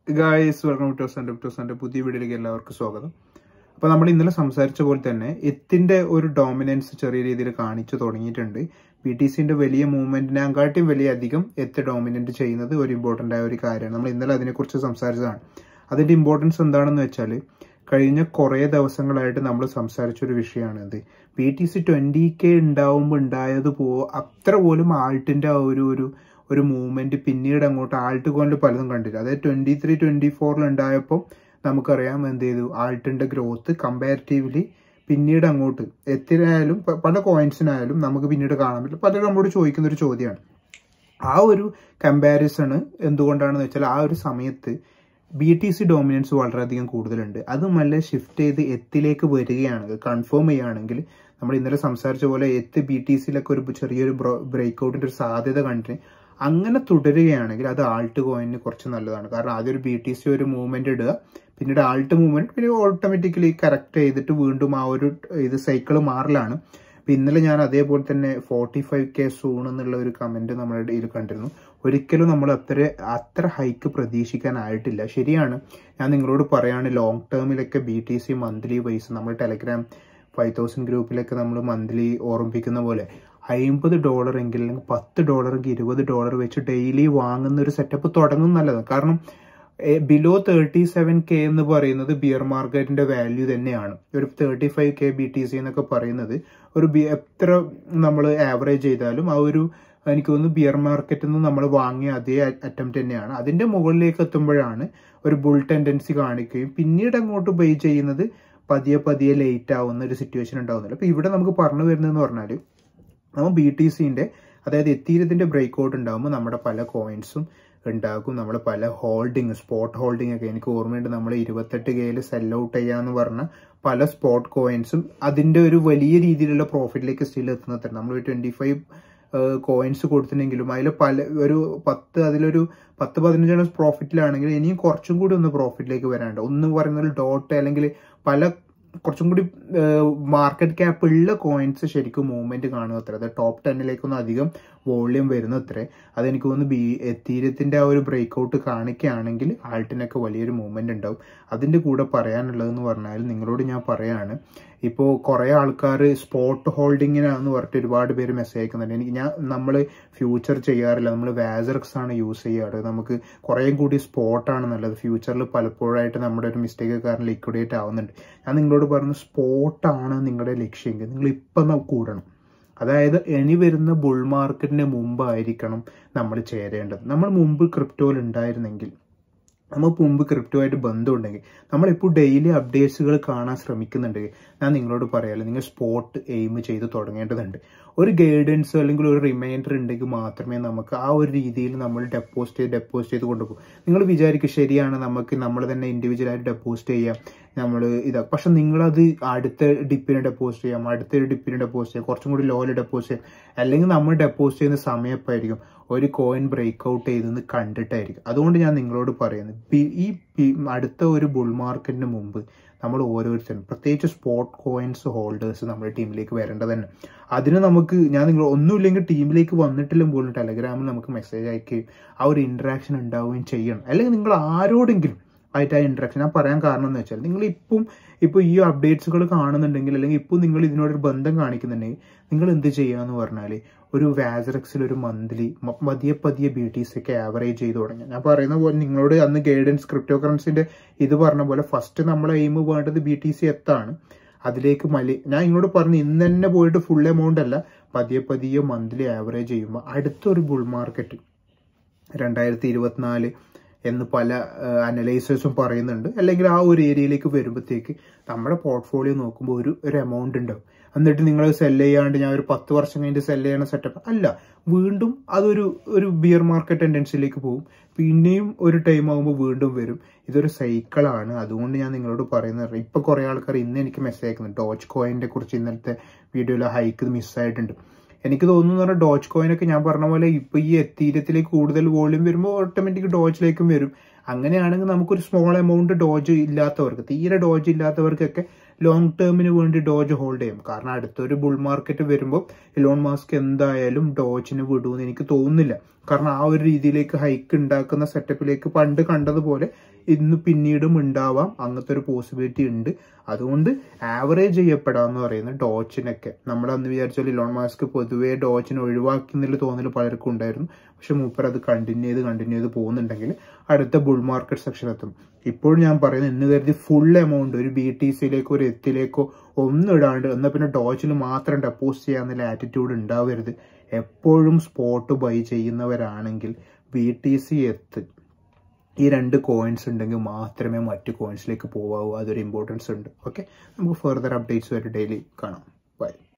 guys welcome to centre to centre പുതിയ വീഡിയോയിലേക്ക് എല്ലാവർക്കും സ്വാഗതം അപ്പോൾ നമ്മൾ ഇന്നലെ സംസാരിച്ച പോലെ തന്നെ എത്തിൻ്റെ ഒരു ഡോമിനൻസ് ചെറിയ രീതിയിൽ കാണിച്ചു തുടങ്ങിയിട്ടുണ്ട് ബി ടി സിൻ്റെ വലിയ മൂവ്മെൻറ്റിനെക്കാട്ടിയും വലിയ അധികം എത്ത് ഡോമിനൻറ്റ് ചെയ്യുന്നത് ഒരു ഇമ്പോർട്ടൻ്റ് ആയ ഒരു കാര്യമാണ് നമ്മൾ ഇന്നലെ അതിനെക്കുറിച്ച് സംസാരിച്ചതാണ് അതിൻ്റെ ഇമ്പോർട്ടൻസ് എന്താണെന്ന് വെച്ചാൽ കഴിഞ്ഞ കുറേ ദിവസങ്ങളായിട്ട് നമ്മൾ സംസാരിച്ച ഒരു വിഷയമാണ് ഇത് B T C twenty K ഉണ്ടാവുമ്പോൾ ഉണ്ടായത് പോ അത്ര പോലും ആൾട്ടിൻ്റെ ആ ഒരു ഒരു ഒരു മൂവ്മെന്റ് പിന്നീട് അങ്ങോട്ട് ആൾട്ട് കോണിൽ പലതും കണ്ടില്ല അതായത് ട്വന്റി ത്രീ ട്വന്റി ഫോറിൽ ഉണ്ടായപ്പോൾ നമുക്കറിയാം എന്ത് ചെയ്തു ആൾട്ടിന്റെ ഗ്രോത്ത് കമ്പാരിറ്റീവ്ലി പിന്നീട് അങ്ങോട്ട് എത്തിനായാലും പ- പല കോയിൻസിനായാലും നമുക്ക് പിന്നീട് കാണാൻ പറ്റില്ല പലരും നമ്മോട് ചോദിക്കുന്ന ഒരു ചോദ്യമാണ് ആ ഒരു കമ്പാരിസണ് എന്തുകൊണ്ടാണെന്ന് വെച്ചാൽ ആ ഒരു സമയത്ത് ബി ടി സി ഡോമിനൻസ് വളരെയധികം കൂടുതലുണ്ട് അത് നല്ല ഷിഫ്റ്റ് ചെയ്ത് എത്തിലേക്ക് വരികയാണെങ്കിൽ കൺഫേം ചെയ്യുകയാണെങ്കിൽ നമ്മൾ ഇന്നലെ സംസാരിച്ച പോലെ എത്ത് ബി ടി സിയിലൊക്കെ ഒരു ചെറിയൊരു ബ്രേക്ക് ഔട്ടിന്റെ ഒരു സാധ്യത കണ്ടിട്ട് അങ്ങനെ തുടരുകയാണെങ്കിൽ അത് ആൾട്ട് കോയിന് കുറച്ച് നല്ലതാണ് കാരണം ആദ്യം ഒരു ബി ടി സി ഒരു മൂവ്മെന്റ് ഇടുക പിന്നീട് ആൾട്ട് മൂവ്മെന്റ് പിന്നെ ഓട്ടോമാറ്റിക്കലി കറക്റ്റ് ചെയ്തിട്ട് വീണ്ടും ആ ഒരു ഇത് സൈക്കിൾ മാറലാണ് അപ്പൊ ഇന്നലെ ഞാൻ അതേപോലെ തന്നെ ഫോർട്ടി ഫൈവ് കെ സൂൺ എന്നുള്ള ഒരു കമന്റ് നമ്മുടെ ഇടയിൽ കണ്ടിരുന്നു ഒരിക്കലും നമ്മൾ അത്ര അത്ര ഹൈക്ക് പ്രതീക്ഷിക്കാനായിട്ടില്ല ശരിയാണ് ഞാൻ നിങ്ങളോട് പറയാണ് ലോങ് ടേമിലൊക്കെ B T C monthly wise നമ്മൾ ടെലഗ്രാം ഫൈവ് തൗസൻഡ് ഗ്രൂപ്പിലൊക്കെ നമ്മൾ മന്ത്ലി ഓർമ്മിപ്പിക്കുന്ന പോലെ അമ്പത് ഡോളർ എങ്കിൽ അല്ലെങ്കിൽ പത്ത് ഡോളർ എങ്കിൽ ഇരുപത് ഡോളർ വെച്ച് ഡെയിലി വാങ്ങുന്ന ഒരു സെറ്റപ്പ് തുടങ്ങും നല്ലതാണ് കാരണം ബിലോ തേർട്ടി സെവൻ കെ എന്ന് പറയുന്നത് ബിയർ മാർക്കറ്റിന്റെ വാല്യൂ തന്നെയാണ് ഒരു thirty five K B T C എന്നൊക്കെ പറയുന്നത് ഒരു ബി എത്ര നമ്മൾ ആവറേജ് ചെയ്താലും ആ ഒരു എനിക്ക് തോന്നുന്നു ബിയർ മാർക്കറ്റിൽ നിന്ന് നമ്മൾ വാങ്ങിയ അതേ അറ്റംപ്റ്റ് തന്നെയാണ് അതിന്റെ മുകളിലേക്ക് എത്തുമ്പോഴാണ് ഒരു ബുൾ ടെൻഡൻസി കാണിക്കുകയും പിന്നീട് അങ്ങോട്ട് ബൈ ചെയ്യുന്നത് പതിയെ പതിയെ ലേറ്റ് ആവുന്ന ഒരു സിറ്റുവേഷൻ ഉണ്ടാവുന്നില്ല അപ്പൊ ഇവിടെ നമുക്ക് പറഞ്ഞു വരുന്നതെന്ന് പറഞ്ഞാൽ നമ്മൾ ബി ടി സിന്റെ അതായത് എത്തീരത്തിന്റെ ബ്രേക്ക് ഔട്ട് ഉണ്ടാകുമ്പോൾ നമ്മുടെ പല കോയിൻസും ഉണ്ടാകും നമ്മൾ പല ഹോൾഡിങ് സ്പോട്ട് ഹോൾഡിംഗ് ഒക്കെ എനിക്ക് ഓർമ്മയുണ്ട് നമ്മൾ ഇരുപത്തെട്ട് കെയിൽ സെൽ ഔട്ട് ചെയ്യാന്ന് പറഞ്ഞ പല സ്പോട്ട് കോയിൻസും അതിന്റെ ഒരു വലിയ രീതിയിലുള്ള പ്രോഫിറ്റിലേക്ക് സ്റ്റിൽ എത്തുന്നത് നമ്മൾ ട്വന്റി ഫൈവ് കോയിൻസ് കൊടുത്തിട്ടുണ്ടെങ്കിലും അതിൽ പല ഒരു പത്ത് അതിലൊരു പത്ത് പതിനഞ്ചെണ്ണം പ്രോഫിറ്റിലാണെങ്കിൽ ഇനിയും കുറച്ചും കൂടി ഒന്ന് പ്രോഫിറ്റിലേക്ക് വരാനുണ്ട് ഒന്ന് പറയുന്നത് ഡോട്ട് അല്ലെങ്കിൽ പല കുറച്ചും കൂടി മാർക്കറ്റ് ക്യാപ്പ് ഉള്ള കോയിൻസ് ശരിക്കും മൂവ്മെന്റ് കാണുക അത്ര അതായത് ടോപ്പ് ടെന്നിലേക്കൊന്നും അധികം വോള്യൂം വരുന്ന അത്രേ അതെനിക്ക് തോന്നുന്നു ബി എത്തീരത്തിന്റെ ആ ഒരു ബ്രേക്ക് ഔട്ട് കാണിക്കുകയാണെങ്കിൽ ആൾട്ടിനൊക്കെ വലിയൊരു മൂവ്മെന്റ് ഉണ്ടാവും അതിന്റെ കൂടെ പറയാനുള്ളതെന്ന് പറഞ്ഞാൽ നിങ്ങളോട് ഞാൻ പറയാണ് ഇപ്പോൾ കുറേ ആൾക്കാർ സ്പോട്ട് ഹോൾഡിങ്ങിനാന്ന് പറഞ്ഞിട്ട് ഒരുപാട് പേര് മെസ്സേജ് അയക്കുന്നുണ്ട് എനിക്ക് ഞാൻ നമ്മൾ ഫ്യൂച്ചർ ചെയ്യാറില്ല നമ്മൾ വാസറക്സ് ആണ് യൂസ് ചെയ്യാറ് നമുക്ക് കുറേയും കൂടി സ്പോട്ടാണ് നല്ലത് ഫ്യൂച്ചറിൽ പലപ്പോഴായിട്ട് നമ്മുടെ ഒരു മിസ്റ്റേക്ക് കാരണം ലിക്വിഡേറ്റ് ആവുന്നുണ്ട് ഞാൻ നിങ്ങളോട് പറഞ്ഞു സ്പോട്ടാണ് നിങ്ങളുടെ ലക്ഷ്യമെങ്കിൽ നിങ്ങൾ ഇപ്പം കൂടണം അതായത് ഇനി വരുന്ന ബുൾ മാർക്കറ്റിന് മുമ്പായിരിക്കണം നമ്മൾ ചേരേണ്ടത് നമ്മൾ മുമ്പ് ക്രിപ്റ്റോയിൽ ഉണ്ടായിരുന്നെങ്കിൽ നമുക്ക് മുമ്പ് ക്രിപ്റ്റോ ആയിട്ട് ബന്ധമുണ്ടെങ്കിൽ നമ്മളിപ്പോൾ ഡെയിലി അപ്ഡേറ്റ്സുകൾ കാണാൻ ശ്രമിക്കുന്നുണ്ടെങ്കിൽ ഞാൻ നിങ്ങളോട് പറയാമല്ലോ നിങ്ങൾ സ്പോട്ട് എയിം ചെയ്ത് തുടങ്ങേണ്ടതുണ്ട് ഒരു ഗൈഡൻസ് അല്ലെങ്കിൽ ഒരു റിമൈൻഡർ ഉണ്ടെങ്കിൽ മാത്രമേ നമുക്ക് ആ ഒരു രീതിയിൽ നമ്മൾ ഡെപ്പോസിറ്റ് ചെയ്ത് ഡെപ്പോസിറ്റ് ചെയ്ത് കൊണ്ടുപോകും നിങ്ങൾ വിചാരിക്കും ശരിയാണ് നമുക്ക് നമ്മൾ തന്നെ ഇൻഡിവിജ്വലായിട്ട് ഡെപ്പോസിറ്റ് ചെയ്യാം നമ്മൾ ഇതാ പക്ഷെ നിങ്ങളത് അടുത്ത ഡിപ്പിന് ഡെപ്പോസിറ്റ് ചെയ്യാം അടുത്തൊരു ഡിപ്പിന് ഡെപ്പോസിറ്റ് ചെയ്യാം കുറച്ചും കൂടി ലോയിൽ ഡെപ്പോസിറ്റ് ചെയ്യാം അല്ലെങ്കിൽ നമ്മൾ ഡെപ്പോസിറ്റ് ചെയ്യുന്ന സമയപ്പായിരിക്കും ഒരു കോയിൻ ബ്രേക്ക് ഔട്ട് ചെയ്തെന്ന് കണ്ടിട്ടായിരിക്കും അതുകൊണ്ട് ഞാൻ നിങ്ങളോട് പറയുന്നത് ബി- ഈ ബി- അടുത്ത ഒരു ബുൾ മാർക്കറ്റിന് മുമ്പ് നമ്മൾ ഓരോരുത്തരും പ്രത്യേകിച്ച് സ്പോട്ട് കോയിൻസ് ഹോൾഡേഴ്സ് നമ്മുടെ ടീമിലേക്ക് വരേണ്ടത് തന്നെ അതിന് നമുക്ക് ഞാൻ നിങ്ങൾ ഒന്നുമില്ലെങ്കിൽ ടീമിലേക്ക് വന്നിട്ടില്ലെങ്കിൽ പോലും ടെലഗ്രാമിൽ നമുക്ക് മെസ്സേജ് അയക്കുകയും ആ ഒരു ഇന്ററാക്ഷൻ ഉണ്ടാവുകയും ചെയ്യണം അല്ലെങ്കിൽ നിങ്ങൾ ആരോടെങ്കിലും ആയിട്ട് ആ ഇന്ററാക്ഷൻ ഞാൻ പറയാൻ കാരണം എന്ന് വെച്ചാൽ നിങ്ങൾ ഇപ്പം ഇപ്പോൾ ഈ അപ്ഡേറ്റ്സുകൾ കാണുന്നുണ്ടെങ്കിൽ അല്ലെങ്കിൽ ഇപ്പോൾ നിങ്ങൾ ഇതിനോടൊരു ബന്ധം കാണിക്കുന്നുണ്ടെങ്കിൽ നിങ്ങൾ എന്ത് ചെയ്യാന്ന് പറഞ്ഞാൽ ഒരു വാസറക്സിൽ ഒരു മന്ത്ലി പതിയെ പതിയെ ബി ടി സി ഒക്കെ ആവറേജ് ചെയ്ത് തുടങ്ങി ഞാൻ പറയുന്ന പോലെ നിങ്ങളോട് അന്ന് ഗൈഡൻസ് ക്രിപ്റ്റോ കറൻസിന്റെ ഇത് പറഞ്ഞ പോലെ ഫസ്റ്റ് നമ്മളെ എയിം വേണ്ടത് ബി ടി സി എത്താണ് അതിലേക്ക് മലി ഞാൻ ഇങ്ങോട്ട് പറഞ്ഞു ഇന്ന് തന്നെ പോയിട്ട് ഫുൾ എമൗണ്ട് അല്ല പതിയെ പതിയെ മന്ത്ലി ആവറേജ് ചെയ്യുമ്പോൾ അടുത്തൊരു ബുൾ മാർക്കറ്റ് രണ്ടായിരത്തി ഇരുപത്തിനാല് എന്ന് പല അനലൈസേഴ്സും പറയുന്നുണ്ട് അല്ലെങ്കിൽ ആ ഒരു ഏരിയയിലേക്ക് വരുമ്പോഴത്തേക്ക് നമ്മുടെ പോർട്ട്ഫോളിയോ നോക്കുമ്പോൾ ഒരു ഒരു എമൗണ്ട് ഉണ്ടാവും എന്നിട്ട് നിങ്ങൾ സെല് ചെയ്യാണ്ട് ഞാൻ ഒരു പത്ത് വർഷം കഴിഞ്ഞിട്ട് സെല് ചെയ്യണ സെറ്റപ്പ് അല്ല വീണ്ടും അതൊരു ഒരു ബിയർ മാർക്കറ്റ് ടെൻഡൻസിയിലേക്ക് പോകും പിന്നെയും ഒരു ടൈം ആകുമ്പോൾ വീണ്ടും വരും ഇതൊരു സൈക്കിളാണ് അതുകൊണ്ട് ഞാൻ നിങ്ങളോട് പറയുന്നത് ഇപ്പൊ കുറെ ആൾക്കാർ ഇന്ന് എനിക്ക് മെസ്സേജ് അയക്കുന്നുണ്ട് ഡോച്ച് കോയിന്റെ കുറിച്ച് ഇന്നലത്തെ വീഡിയോയിൽ ഹൈക്ക് മിസ്സായിട്ടുണ്ട് എനിക്ക് തോന്നുന്നു പറഞ്ഞാൽ ഡോച്ച് കോയിനൊക്കെ ഞാൻ പറഞ്ഞ പോലെ ഇപ്പൊ ഈ എത്തീരത്തിലേക്ക് കൂടുതൽ വോളിയം വരുമ്പോൾ ഓട്ടോമാറ്റിക് ഡോച്ചിലേക്കും വരും അങ്ങനെയാണെങ്കിൽ നമുക്കൊരു സ്മോൾ എമൗണ്ട് ഡോജ് ഇല്ലാത്തവർക്ക് തീരെ ഡോജ് ഇല്ലാത്തവർക്കൊക്കെ ലോങ് ടേമിന് വേണ്ടി ഡോജ് ഹോൾഡ് ചെയ്യും കാരണം അടുത്തൊരു ബുൾ മാർക്കറ്റ് വരുമ്പോൾ ഇലോൺ മാസ്ക് എന്തായാലും ഡോജിന് വിടുമെന്ന് എനിക്ക് തോന്നുന്നില്ല കാരണം ആ ഒരു രീതിയിലേക്ക് ഹൈക്ക് ഉണ്ടാക്കുന്ന സെറ്റപ്പിലേക്ക് പണ്ട് കണ്ടതുപോലെ ഇന്ന് പിന്നീടും ഉണ്ടാവാം അങ്ങനത്തെ ഒരു പോസിബിലിറ്റി ഉണ്ട് അതുകൊണ്ട് ആവറേജ് ചെയ്യപ്പെടാന്ന് പറയുന്നത് ഡോച്ചിനൊക്കെ നമ്മൾ അന്ന് വിചാരിച്ചാൽ ഇലോൺ മാസ്ക് പൊതുവേ ഡോച്ചിനെ ഒഴിവാക്കുന്നില്ല തോന്നൽ പലർക്കും ഉണ്ടായിരുന്നു പക്ഷെ മൂപ്പർ അത് കണ്ടിന്യൂ ചെയ്ത് കണ്ടിന്യൂ ചെയ്ത് പോകുന്നുണ്ടെങ്കിൽ അടുത്ത ബുൾ മാർക്കറ്റ് സെക്ഷൻ എത്തും ഇപ്പോൾ ഞാൻ പറയുന്നത് എന്ന് കരുതി ഫുൾ എമൗണ്ട് ഒരു ബി ടി സിയിലേക്കോ ഒരു എത്തിലേക്കോ ഒന്നും ഇടാണ്ട് എന്നാൽ പിന്നെ ഡോച്ചിന് മാത്രം ഡെപ്പോസിറ്റ് ചെയ്യാന്നുള്ള ആറ്റിറ്റ്യൂഡ് ഉണ്ടാവരുത് എപ്പോഴും സ്പോട്ട് ബൈ ചെയ്യുന്നവരാണെങ്കിൽ ബി ടി സി എത്ത് ഈ രണ്ട് കോയിൻസ് ഉണ്ടെങ്കിൽ മാത്രമേ മറ്റു കോയിൻസിലേക്ക് പോകാവൂ അതൊരു ഇമ്പോർട്ടൻസ് ഉണ്ട് ഓക്കെ നമുക്ക് ഫെർദർ അപ്ഡേറ്റ്സ് വരെ ഡെയിലി കാണാം ബൈ